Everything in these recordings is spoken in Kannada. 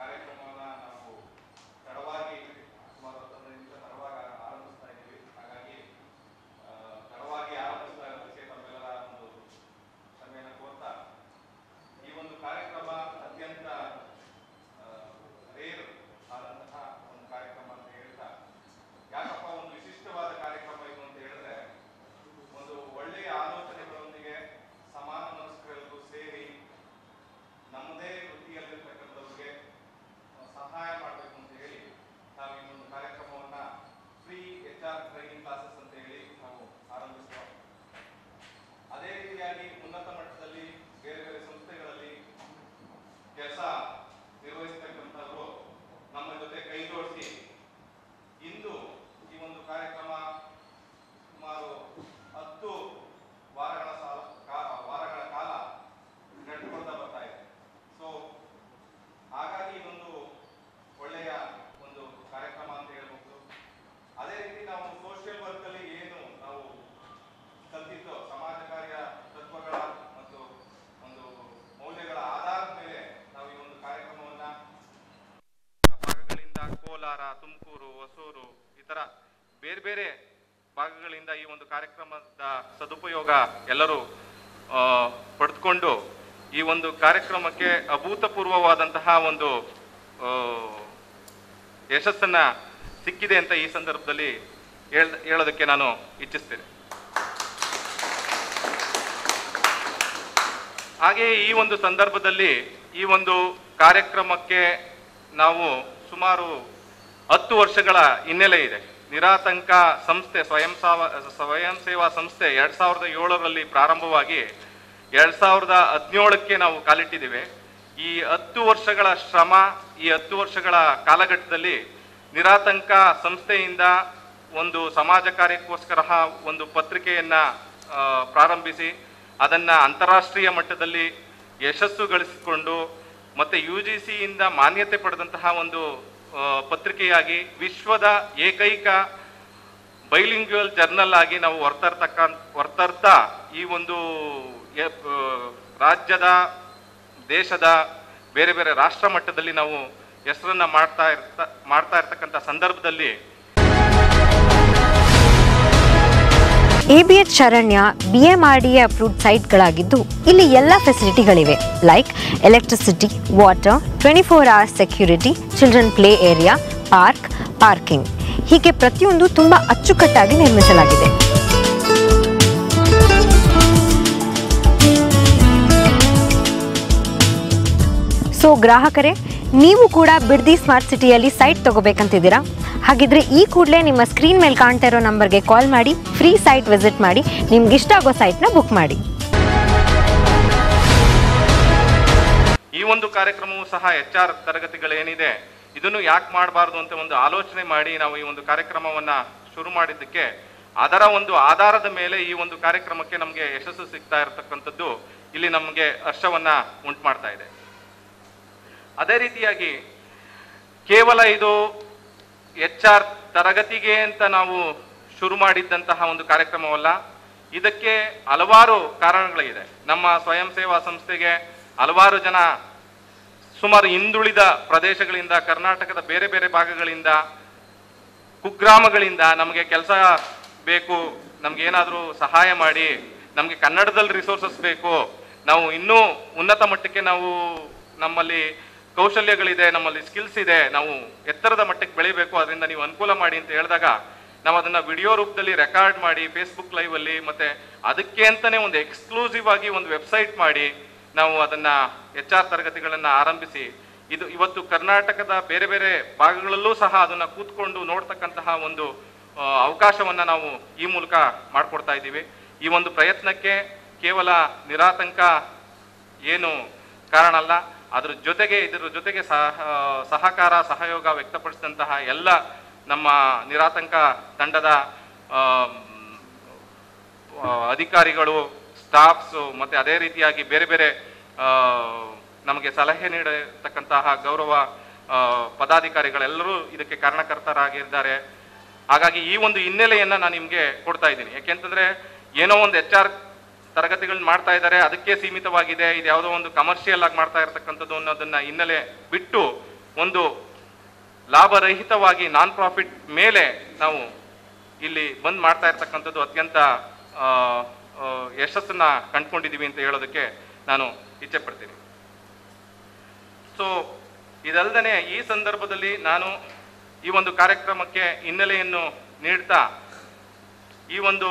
ಕಾರ್ಯಕ್ರಮವನ್ನ ನಾವು ತಡವಾಗಿ ಸುಮಾರು ಹತ್ತೊಂದು ನಿಮಿಷ ತಡವಾಗಿ ಆರಂಭಿಸ್ತಾ ಇದ್ದೀವಿ ಹಾಗಾಗಿ ಆ, ತಡವಾಗಿ ಆರಂಭಿಸ್ತಾ ಇರೋದಕ್ಕೆ ತಮ್ಮೆಲ್ಲರ ಒಂದು ಕ್ಷಮೆಯನ್ನು ಕೋರ್ತಾ ಈ ಒಂದು ಕಾರ್ಯಕ್ರಮ ಅತ್ಯಂತ ರೇರ್ ಆದಂತಹ ಒಂದು ಕಾರ್ಯಕ್ರಮ ಅಂತ ಹೇಳ್ತಾ ಯಾಕಪ್ಪ ಒಂದು ವಿಶಿಷ್ಟವಾದ ಕಾರ್ಯಕ್ರಮ ಇದು ಅಂತ ಹೇಳಿದ್ರೆ ಒಂದು ಒಳ್ಳೆಯ ಆಲೋಚನೆಗಳೊಂದಿಗೆ ಸಮಾನ ಮನಸ್ಕರೆಲ್ಲರೂ ಸೇರಿ ನಮ್ಮದೇ ವೃತ್ತಿಯಲ್ಲಿರ್ತಕ್ಕಂಥವ್ರಿಗೆ ಸಹಾಯ ಮಾಡಬೇಕು ಅಂತ ಹೇಳಿ ನಾವು ಈ ಒಂದು ಕಾರ್ಯಕ್ರಮವನ್ನ free H R training classes ಅಂತ ಹೇಳಿ ನಾವು ಆರಂಭಿಸುವ ಅದೇ ರೀತಿಯಾಗಿ ಉನ್ನತ ಮಟ್ಟದಲ್ಲಿ ಬೇರೆ ಬೇರೆ ಸಂಸ್ಥೆಗಳಲ್ಲಿ ಕೆಲಸ ನಿರ್ವಹಿಸ್ತಕ್ಕಂಥವ್ರು ನಮ್ಮ ಜೊತೆ ಕೈ ಜೋಡಿಸಿ ಇಂದು ಈ ಒಂದು ಕಾರ್ಯಕ್ರಮ ಸುಮಾರು ಹತ್ತು ವಾರಗಳ ಸಾಲ ಕಾ- ವಾರಗಳ ಕಾಲ ನಡೆದುಕೊಳ್ತಾ ಬರ್ತಾ ಇದೆ ಸೊ ಹಾಗಾಗಿ ಇದೊಂದು ಒಳ್ಳೆಯ ಒಂದು ಕಾರ್ಯಕ್ರಮ ಅಂತ ಹೇಳ್ಬೋದು ಅದೇ ರೀತಿ ನಾವು ಸೋಷಿಯಲ್ ವರ್ಕ್ ಅಲ್ಲಿ ಏನು ನಾವು ಕಲ್ತಿದ್ದೋ ಸಮಾಜ ಕಾರ್ಯ ತತ್ವಗಳ ಮತ್ತು ಒಂದು ಮೌಲ್ಯಗಳ ಆಧಾರದ ಮೇಲೆ ನಾವು ಈ ಒಂದು ಕಾರ್ಯಕ್ರಮವನ್ನ ಭಾಗಗಳಿಂದ ಕೋಲಾರ ತುಮಕೂರು ಹೊಸೂರು ಇತರ ಬೇರೆ ಬೇರೆ ಭಾಗಗಳಿಂದ ಈ ಒಂದು ಕಾರ್ಯಕ್ರಮದ ಸದುಪಯೋಗ ಎಲ್ಲರೂ ಆ, ಪಡೆದುಕೊಂಡು ಈ ಒಂದು ಕಾರ್ಯಕ್ರಮಕ್ಕೆ ಅಭೂತಪೂರ್ವವಾದಂತಹ ಒಂದು ಆ, ಯಶಸ್ಸನ್ನ ಸಿಕ್ಕಿದೆ ಅಂತ ಈ ಸಂದರ್ಭದಲ್ಲಿ ಹೇಳ್ ಹೇಳೋದಕ್ಕೆ ನಾನು ಇಚ್ಛಿಸ್ತೇನೆ ಹಾಗೆಯೇ ಈ ಒಂದು ಸಂದರ್ಭದಲ್ಲಿ ಈ ಒಂದು ಕಾರ್ಯಕ್ರಮಕ್ಕೆ ನಾವು ಸುಮಾರು ಹತ್ತು ವರ್ಷಗಳ ಹಿನ್ನೆಲೆ ಇದೆ ನಿರಾತಂಕ ಸಂಸ್ಥೆ ಸ್ವಯಂ ಸಾವ ಸ್ವಯಂ ಸೇವಾ ಸಂಸ್ಥೆ ಎರಡ್ ಸಾವಿರದ ಏಳರಲ್ಲಿ ಪ್ರಾರಂಭವಾಗಿ ಎರಡ್ ಸಾವಿರದ ಹದಿನೇಳಕ್ಕೆ ನಾವು ಕಾಲಿಟ್ಟಿದ್ದೇವೆ ಈ ಹತ್ತು ವರ್ಷಗಳ ಶ್ರಮ ಈ ಹತ್ತು ವರ್ಷಗಳ ಕಾಲಘಟ್ಟದಲ್ಲಿ ನಿರಾತಂಕ ಸಂಸ್ಥೆಯಿಂದ ಒಂದು ಸಮಾಜ ಕಾರ್ಯಕ್ಕೋಸ್ಕರ ಒಂದು ಪತ್ರಿಕೆಯನ್ನ ಆ, ಪ್ರಾರಂಭಿಸಿ ಅದನ್ನ ಅಂತಾರಾಷ್ಟ್ರೀಯ ಮಟ್ಟದಲ್ಲಿ ಯಶಸ್ಸು ಗಳಿಸಿಕೊಂಡು ಮತ್ತೆ ಯು ಜಿ ಸಿಯಿಂದ ಮಾನ್ಯತೆ ಪಡೆದಂತಹ ಒಂದು ಆ, ಪತ್ರಿಕೆಯಾಗಿ ವಿಶ್ವದ ಏಕೈಕ ಬೈಲಿಂಗ್ಯುವಲ್ ಜರ್ನಲ್ ಆಗಿ ನಾವು ಹೊರ್ತರ್ತಕ್ಕ ಹೊರ್ತರ್ತಾ ಈ ಒಂದು ಎ- ಆ, ರಾಜ್ಯದ ದೇಶದ ಬೇರೆ ಬೇರೆ ರಾಷ್ಟ್ರ ಮಟ್ಟದಲ್ಲಿ ನಾವು ಹೆಸರನ್ನ ಮಾಡ್ತಾ ಇರ್ತ ಮಾಡ್ತಾ ಇರ್ತಕ್ಕಂಥ ಸಂದರ್ಭದಲ್ಲಿ ABH Sharanya B M R D approved ಸೈಟ್ಗಳಾಗಿದ್ದು ಇಲ್ಲಿ ಎಲ್ಲ ಫೆಸಿಲಿಟಿಗಳಿವೆ like electricity water twenty four hours security children play area park parking ಹೀಗೆ ಪ್ರತಿಯೊಂದು ತುಂಬ ಅಚ್ಚುಕಟ್ಟಾಗಿ ನಿರ್ಮಿಸಲಾಗಿದೆ ಸೊ ಗ್ರಾಹಕರೇ ನೀವು ಕೂಡ ಬಿಡ್ದಿ ಸ್ಮಾರ್ಟ್ ಸಿಟಿಯಲ್ಲಿ ಸೈಟ್ ತಗೋಬೇಕಂತಿದ್ದೀರಾ ಹಾಗಿದ್ರೆ ಈ ಕೂಡಲೇ ನಿಮ್ಮ ಸ್ಕ್ರೀನ್ ಮೇಲೆ ಕಾಣ್ತಾ ಇರೋ ನಂಬರ್ಗೆ ಕಾಲ್ ಮಾಡಿ ಫ್ರೀ ಸೈಟ್ ವಿಸಿಟ್ ಮಾಡಿ ನಿಮ್ಗೆ ಇಷ್ಟ ಆಗೋ ಸೈಟ್ನ ಬುಕ್ ಮಾಡಿ ಈ ಒಂದು ಕಾರ್ಯಕ್ರಮವು ಸಹ ಎಚ್ ಆರ್ ತರಗತಿಗಳೇನಿದೆ ಇದನ್ನು ಯಾಕೆ ಮಾಡಬಾರ್ದು ಅಂತ ಒಂದು ಆಲೋಚನೆ ಮಾಡಿ ನಾವು ಈ ಒಂದು ಕಾರ್ಯಕ್ರಮವನ್ನ ಶುರು ಮಾಡಿದ್ದಕ್ಕೆ ಅದರ ಒಂದು ಆಧಾರದ ಮೇಲೆ ಈ ಒಂದು ಕಾರ್ಯಕ್ರಮಕ್ಕೆ ನಮಗೆ ಯಶಸ್ಸು ಸಿಗ್ತಾ ಇರತಕ್ಕಂಥದ್ದು ಇಲ್ಲಿ ನಮಗೆ ಹರ್ಷವನ್ನ ಉಂಟು ಮಾಡ್ತಾ ಇದೆ ಅದೇ ರೀತಿಯಾಗಿ ಕೇವಲ ಇದು ಎಚ್ ಆರ್ ತರಗತಿಗೆ ಅಂತ ನಾವು ಶುರು ಮಾಡಿದ್ದಂತಹ ಒಂದು ಕಾರ್ಯಕ್ರಮವಲ್ಲ ಇದಕ್ಕೆ ಹಲವಾರು ಕಾರಣಗಳಿದೆ ನಮ್ಮ ಸ್ವಯಂ ಸೇವಾ ಸಂಸ್ಥೆಗೆ ಹಲವಾರು ಜನ ಸುಮಾರು ಹಿಂದುಳಿದ ಪ್ರದೇಶಗಳಿಂದ ಕರ್ನಾಟಕದ ಬೇರೆ ಬೇರೆ ಭಾಗಗಳಿಂದ ಕುಗ್ರಾಮಗಳಿಂದ ನಮಗೆ ಕೆಲಸ ಬೇಕು ನಮ್ಗೆ ಏನಾದರೂ ಸಹಾಯ ಮಾಡಿ ನಮಗೆ ಕನ್ನಡದಲ್ಲಿ ರಿಸೋರ್ಸಸ್ ಬೇಕು ನಾವು ಇನ್ನೂ ಉನ್ನತ ಮಟ್ಟಕ್ಕೆ ನಾವು ನಮ್ಮಲ್ಲಿ ಕೌಶಲ್ಯಗಳಿದೆ ನಮ್ಮಲ್ಲಿ ಸ್ಕಿಲ್ಸ್ ಇದೆ ನಾವು ಎತ್ತರದ ಮಟ್ಟಕ್ಕೆ ಬೆಳಿಬೇಕು ಅದರಿಂದ ನೀವು ಅನುಕೂಲ ಮಾಡಿ ಅಂತ ಹೇಳಿದಾಗ ನಾವು ಅದನ್ನ ವಿಡಿಯೋ ರೂಪದಲ್ಲಿ ರೆಕಾರ್ಡ್ ಮಾಡಿ ಫೇಸ್ಬುಕ್ ಲೈವ್ ಅಲ್ಲಿ ಮತ್ತೆ ಅದಕ್ಕೆ ಅಂತಾನೆ ಒಂದು ಎಕ್ಸ್ಕ್ಲೂಸಿವ್ ಆಗಿ ಒಂದು ವೆಬ್ಸೈಟ್ ಮಾಡಿ ನಾವು ಅದನ್ನ ಎಚ್ ಆರ್ ತರಗತಿಗಳನ್ನ ಆರಂಭಿಸಿ ಇದು ಇವತ್ತು ಕರ್ನಾಟಕದ ಬೇರೆ ಬೇರೆ ಭಾಗಗಳಲ್ಲೂ ಸಹ ಅದನ್ನ ಕೂತ್ಕೊಂಡು ನೋಡ್ತಕ್ಕಂತಹ ಒಂದು ಆ, ಅವಕಾಶವನ್ನ ನಾವು ಈ ಮೂಲಕ ಮಾಡ್ಕೊಡ್ತಾ ಇದ್ದೀವಿ ಈ ಒಂದು ಪ್ರಯತ್ನಕ್ಕೆ ಕೇವಲ ನಿರಾತಂಕ ಏನು ಕಾರಣ ಅಲ್ಲ ಅದ್ರ ಜೊತೆಗೆ ಇದರ ಜೊತೆಗೆ ಸಹ ಸಹಕಾರ ಸಹಯೋಗ ವ್ಯಕ್ತಪಡಿಸಿದಂತಹ ಎಲ್ಲ ನಮ್ಮ ನಿರಾತಂಕ ತಂಡದ ಆಮ್, ಆ, ಅಧಿಕಾರಿಗಳು ಸ್ಟಾಫ್ಸು ಮತ್ತೆ ಅದೇ ರೀತಿಯಾಗಿ ಬೇರೆ ಬೇರೆ ಆ, ನಮಗೆ ಸಲಹೆ ನೀಡತಕ್ಕಂತಹ ಗೌರವ ಆ, ಪದಾಧಿಕಾರಿಗಳೆಲ್ಲರೂ ಇದಕ್ಕೆ ಕಾರಣಕರ್ತರಾಗಿದ್ದಾರೆ ಹಾಗಾಗಿ ಈ ಒಂದು ಹಿನ್ನೆಲೆಯನ್ನ ನಾನು ನಿಮಗೆ ಕೊಡ್ತಾ ಇದ್ದೀನಿ ಯಾಕೆಂತಂದ್ರೆ ಏನೋ ಒಂದು ಎಚ್ ಆರ್ ತರಗತಿಗಳನ್ನ ಮಾಡ್ತಾ ಇದ್ದಾರೆ ಅದಕ್ಕೆ ಸೀಮಿತವಾಗಿದೆ ಇದು ಯಾವುದೋ ಒಂದು ಕಮರ್ಷಿಯಲ್ ಆಗಿ ಮಾಡ್ತಾ ಇರತಕ್ಕಂಥದ್ದು ಅನ್ನೋದನ್ನ ಹಿನ್ನೆಲೆ ಬಿಟ್ಟು ಒಂದು ಲಾಭರಹಿತವಾಗಿ ನಾನ್ ಪ್ರಾಫಿಟ್ ಮೇಲೆ ನಾವು ಇಲ್ಲಿ ಬಂದ್ ಮಾಡ್ತಾ ಇರ್ತಕ್ಕಂಥದ್ದು ಅತ್ಯಂತ ಆ, ಆ, ಯಶಸ್ಸನ್ನ ಕಂಡ್ಕೊಂಡಿದ್ದೀವಿ ಅಂತ ಹೇಳೋದಕ್ಕೆ ನಾನು ಇಚ್ಛೆ ಪಡ್ತೀನಿ ಸೊ ಇದಲ್ಲದೆ ಈ ಸಂದರ್ಭದಲ್ಲಿ ನಾನು ಈ ಒಂದು ಕಾರ್ಯಕ್ರಮಕ್ಕೆ ಹಿನ್ನೆಲೆಯನ್ನು ನೀಡ್ತಾ ಈ ಒಂದು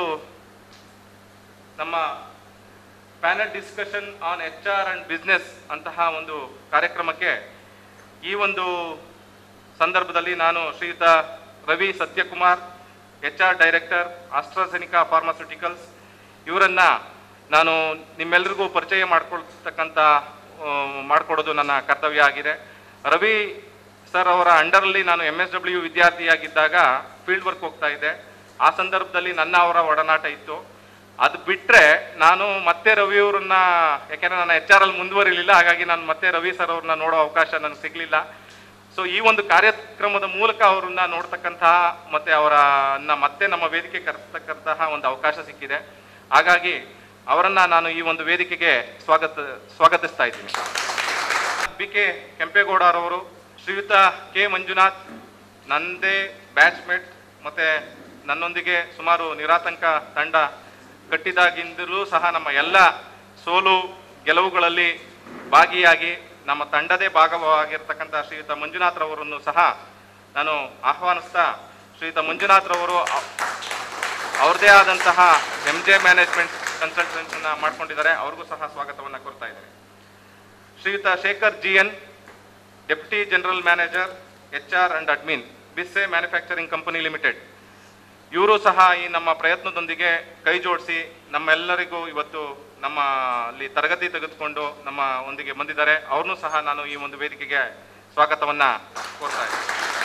ನಮ್ಮ panel discussion on H R and business ಅಂತಹ ಒಂದು ಕಾರ್ಯಕ್ರಮಕ್ಕೆ ಈ ಒಂದು ಸಂದರ್ಭದಲ್ಲಿ ನಾನು Shriyuta Ravi Sathyakumar H R director AstraZeneca pharmaceuticals ಇವರನ್ನ ನಾನು ನಿಮ್ಮೆಲ್ಲರಿಗೂ ಪರಿಚಯ ಮಾಡ್ಕೊಳ್ತಕ್ಕಂಥ ಆ, ಮಾಡ್ಕೊಡೋದು ನನ್ನ ಕರ್ತವ್ಯ ಆಗಿದೆ ರವಿ ಸರ್ ಅವರ ಅಂಡರಲ್ಲಿ ನಾನು ಎಮ್ ಎಸ್ ಡಬ್ಲ್ಯೂ ವಿದ್ಯಾರ್ಥಿಯಾಗಿದ್ದಾಗ ಫೀಲ್ಡ್ ವರ್ಕ್ ಹೋಗ್ತಾ ಇದ್ದೆ ಆ ಸಂದರ್ಭದಲ್ಲಿ ನನ್ನ ಅವರ ಒಡನಾಟ ಇತ್ತು ಅದು ಬಿಟ್ರೆ ನಾನು ಮತ್ತೆ ರವಿ ಅವರನ್ನ ಯಾಕೆಂದ್ರೆ ನನ್ನ ಎಚ್ ಆರ್ ಅಲ್ಲಿ ಮುಂದುವರಿಲಿಲ್ಲ ಹಾಗಾಗಿ ನಾನು ಮತ್ತೆ ರವಿ ಸರ್ ಅವ್ರನ್ನ ನೋಡೋ ಅವಕಾಶ ನನಗೆ ಸಿಗ್ಲಿಲ್ಲ ಸೊ ಈ ಒಂದು ಕಾರ್ಯಕ್ರಮದ ಮೂಲಕ ಅವರನ್ನ ನೋಡ್ತಕ್ಕಂತಹ ಮತ್ತೆ ಅವರನ್ನ ಮತ್ತೆ ನಮ್ಮ ವೇದಿಕೆ ಕರೆಸ್ತಕ್ಕಂತಹ ಒಂದು ಅವಕಾಶ ಸಿಕ್ಕಿದೆ ಹಾಗಾಗಿ ಅವರನ್ನ ನಾನು ಈ ಒಂದು ವೇದಿಕೆಗೆ ಸ್ವಾಗತ ಸ್ವಾಗತಿಸ್ತಾ ಇದ್ದೀನಿ ಬಿ ಕೆ ಕೆಂಪೇಗೌಡರವರು ಶ್ರೀಯುತ ಕೆ ಮಂಜುನಾಥ್ ನಂದೇ ಬ್ಯಾಚ್ಮೇಟ್ ಮತ್ತೆ ನನ್ನೊಂದಿಗೆ ಸುಮಾರು ನಿರಾತಂಕ ತಂಡ ಕಟ್ಟಿದಾಗಿಂದಲೂ ಸಹ ನಮ್ಮ ಎಲ್ಲ ಸೋಲು ಗೆಲುವುಗಳಲ್ಲಿ ಭಾಗಿಯಾಗಿ ನಮ್ಮ ತಂಡದೇ ಭಾಗವಾಗಿರ್ತಕ್ಕಂಥ ಶ್ರೀಯುತ ಮಂಜುನಾಥ್ರವರನ್ನು ಸಹ ನಾನು ಆಹ್ವಾನಿಸ್ತಾ ಶ್ರೀಯುತ ಮಂಜುನಾಥ್ರವರು ಅ- ಅವ್ರದ್ದೇ ಆದಂತಹ ಎಂ ಜೆ ಮ್ಯಾನೇಜ್ಮೆಂಟ್ ಕನ್ಸಲ್ಟೆನ್ಸ್ ಮಾಡ್ಕೊಂಡಿದ್ದಾರೆ ಅವ್ರಿಗೂ ಸಹ ಸ್ವಾಗತವನ್ನು ಕೋರ್ತಾ ಇದ್ದಾರೆ Shriyuta Shekhar G N deputy general manager H R and admin ಬಿಸ್ಸೆ ಮ್ಯಾನುಫ್ಯಾಕ್ಚರಿಂಗ್ ಕಂಪನಿ ಲಿಮಿಟೆಡ್ ಇವರು ಸಹ ಈ ನಮ್ಮ ಪ್ರಯತ್ನದೊಂದಿಗೆ ಕೈ ಜೋಡಿಸಿ ನಮ್ಮೆಲ್ಲರಿಗೂ ಇವತ್ತು ನಮ್ಮ ಅಲ್ಲಿ ತರಗತಿ ತೆಗೆದುಕೊಂಡು ನಮ್ಮ ಒಂದಿಗೆ ಬಂದಿದ್ದಾರೆ ಅವ್ರನ್ನೂ ಸಹ ನಾನು ಈ ಒಂದು ವೇದಿಕೆಗೆ ಸ್ವಾಗತವನ್ನ ಕೋರ್ತಾ ಇದ್ದೀನಿ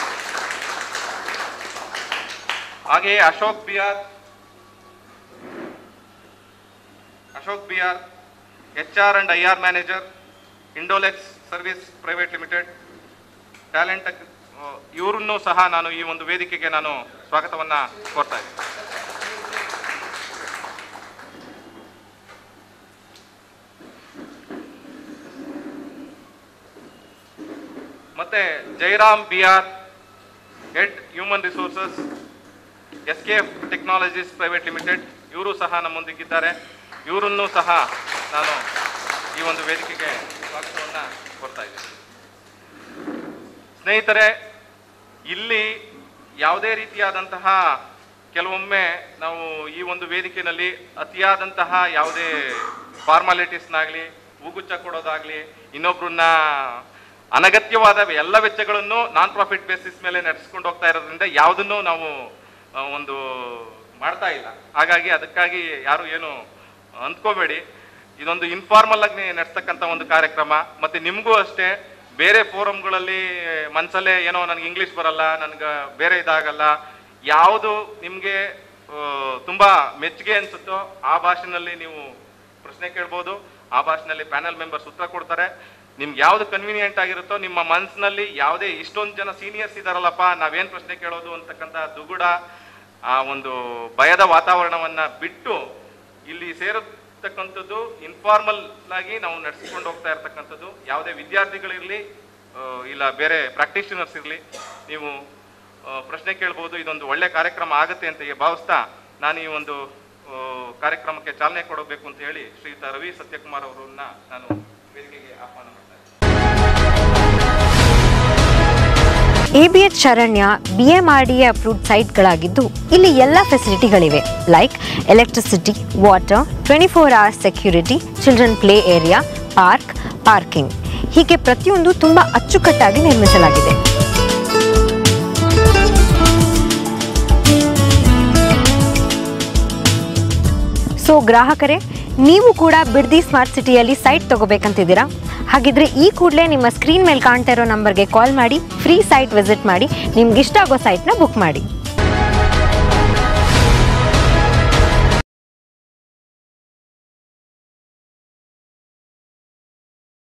ಹಾಗೆಯೇ Ashok BR Ashok BR H R and I R manager Indolex service private limited talent ಇವರನ್ನು ಸಹ ನಾನು ಈ ಒಂದು ವೇದಿಕೆಗೆ ನಾನು ಸ್ವಾಗತವನ್ನ ಕೋರ್ತಾ ಇದ್ದೀನಿ ಮತ್ತೆ Jairam B R head human resources S K F technologies private limited ಇವರು ಸಹ ನಮ್ಮೊಂದಿಗಿದ್ದಾರೆ ಇವರನ್ನು ಸಹ ನಾನು ಈ ಒಂದು ವೇದಿಕೆಗೆ ಸ್ವಾಗತವನ್ನು ಕೊಡ್ತಾ ಇದ್ದೀನಿ ಸ್ನೇಹಿತರೆ ಇಲ್ಲಿ ಯಾವುದೇ ರೀತಿಯಾದಂತಹ ಕೆಲವೊಮ್ಮೆ ನಾವು ಈ ಒಂದು ವೇದಿಕೆಯಲ್ಲಿ ಅತಿಯಾದಂತಹ ಯಾವುದೇ ಫಾರ್ಮಾಲಿಟೀಸ್ನಾಗಲಿ ಹೂಗುಚ್ಚ ಕೊಡೋದಾಗ್ಲಿ ಇನ್ನೊಬ್ರನ್ನ ಅನಗತ್ಯವಾದ ಎಲ್ಲ ವೆಚ್ಚಗಳನ್ನು ನಾನ್ ಪ್ರಾಫಿಟ್ ಬೇಸಿಸ್ ಮೇಲೆ ನಡೆಸ್ಕೊಂಡು ಹೋಗ್ತಾ ಇರೋದ್ರಿಂದ ಯಾವುದನ್ನು ನಾವು ಆ, ಒಂದು ಮಾಡ್ತಾ ಇಲ್ಲ ಹಾಗಾಗಿ ಅದಕ್ಕಾಗಿ ಯಾರು ಏನು ಅಂದ್ಕೋಬೇಡಿ ಇದೊಂದು ಇನ್ಫಾರ್ಮಲ್ ಆಗಿ ನಡೆಸ್ತಕ್ಕಂಥ ಒಂದು ಕಾರ್ಯಕ್ರಮ ಮತ್ತೆ ನಿಮಗೂ ಅಷ್ಟೇ ಬೇರೆ ಫೋರಮ್ಗಳಲ್ಲಿ ಮನ್ಸಲ್ಲೇ ಏನೋ ನನಗೆ ಇಂಗ್ಲಿಷ್ ಬರಲ್ಲ ನನ್ಗೆ ಬೇರೆ ಇದಾಗಲ್ಲ ಯಾವುದು ನಿಮಗೆ ತುಂಬಾ ಮೆಚ್ಚುಗೆ ಅನ್ಸುತ್ತೋ ಆ ಭಾಷೆನಲ್ಲಿ ನೀವು ಪ್ರಶ್ನೆ ಕೇಳ್ಬೋದು ಆ ಭಾಷೆನಲ್ಲಿ ಪ್ಯಾನೆಲ್ ಮೆಂಬರ್ಸ್ ಉತ್ತರ ಕೊಡ್ತಾರೆ ನಿಮ್ಗೆ ಯಾವ್ದು ಕನ್ವೀನಿಯೆಂಟ್ ಆಗಿರುತ್ತೋ ನಿಮ್ಮ ಮನಸ್ಸಿನಲ್ಲಿ ಯಾವುದೇ ಇಷ್ಟೊಂದು ಜನ ಸೀನಿಯರ್ಸ್ ಇದಾರಲ್ಲಪ್ಪ ನಾವೇನ್ ಪ್ರಶ್ನೆ ಕೇಳೋದು ಅಂತಕ್ಕಂಥ ದುಗುಡ ಆ ಒಂದು ಭಯದ ವಾತಾವರಣವನ್ನ ಬಿಟ್ಟು ಇಲ್ಲಿ ಸೇರತಕ್ಕಂಥದ್ದು ಇನ್ಫಾರ್ಮಲ್ ಆಗಿ ನಾವು ನಡೆಸಿಕೊಂಡು ಹೋಗ್ತಾ ಇರ್ತಕ್ಕಂಥದ್ದು ಯಾವುದೇ ವಿದ್ಯಾರ್ಥಿಗಳಿರಲಿ ಇಲ್ಲ ಬೇರೆ ಪ್ರಾಕ್ಟೀಷನರ್ಸ್ ಇರಲಿ ನೀವು ಆ, ಪ್ರಶ್ನೆ ಕೇಳ್ಬೋದು ಇದೊಂದು ಒಳ್ಳೆ ಕಾರ್ಯಕ್ರಮ ಆಗುತ್ತೆ ಅಂತ ಭಾವಿಸ್ತಾ ನಾನು ಈ ಒಂದು ಆ, ಕಾರ್ಯಕ್ರಮಕ್ಕೆ ಚಾಲನೆ ಕೊಡಬೇಕು ಅಂತ ಹೇಳಿ ಶ್ರೀಯುತ ರವಿ ಸತ್ಯಕುಮಾರ್ ಅವರನ್ನ ನಾನು ವೇದಿಕೆಗೆ ಆಹ್ವಾನ ಮಾಡ್ತಾ ಇದ್ದೀನಿ. ABH Sharanya B M R D approved ಸೈಟ್ಗಳಾಗಿದ್ದು ಇಲ್ಲಿ ಎಲ್ಲ ಫೆಸಿಲಿಟಿಗಳಿವೆ like electricity water twenty four hours security children play area park parking ಹೀಗೆ ಪ್ರತಿಯೊಂದು ತುಂಬ ಅಚ್ಚುಕಟ್ಟಾಗಿ ನಿರ್ಮಿಸಲಾಗಿದೆ ಸೊ ಗ್ರಾಹಕರೇ ನೀವು ಕೂಡ ಬಿಡ್ದಿ ಸ್ಮಾರ್ಟ್ ಸಿಟಿಯಲ್ಲಿ ಸೈಟ್ ತಗೋಬೇಕಂತಿದ್ದೀರಾ ಹಾಗಿದ್ರೆ ಈ ಕೂಡಲೇ ನಿಮ್ಮ ಸ್ಕ್ರೀನ್ ಮೇಲೆ ಕಾಣ್ತಾ ಇರೋ ನಂಬರ್ಗೆ ಕಾಲ್ ಮಾಡಿ ಫ್ರೀ ಸೈಟ್ ವಿಸಿಟ್ ಮಾಡಿ ನಿಮ್ಗೆ ಇಷ್ಟ ಆಗೋ ಸೈಟ್ನ ಬುಕ್ ಮಾಡಿ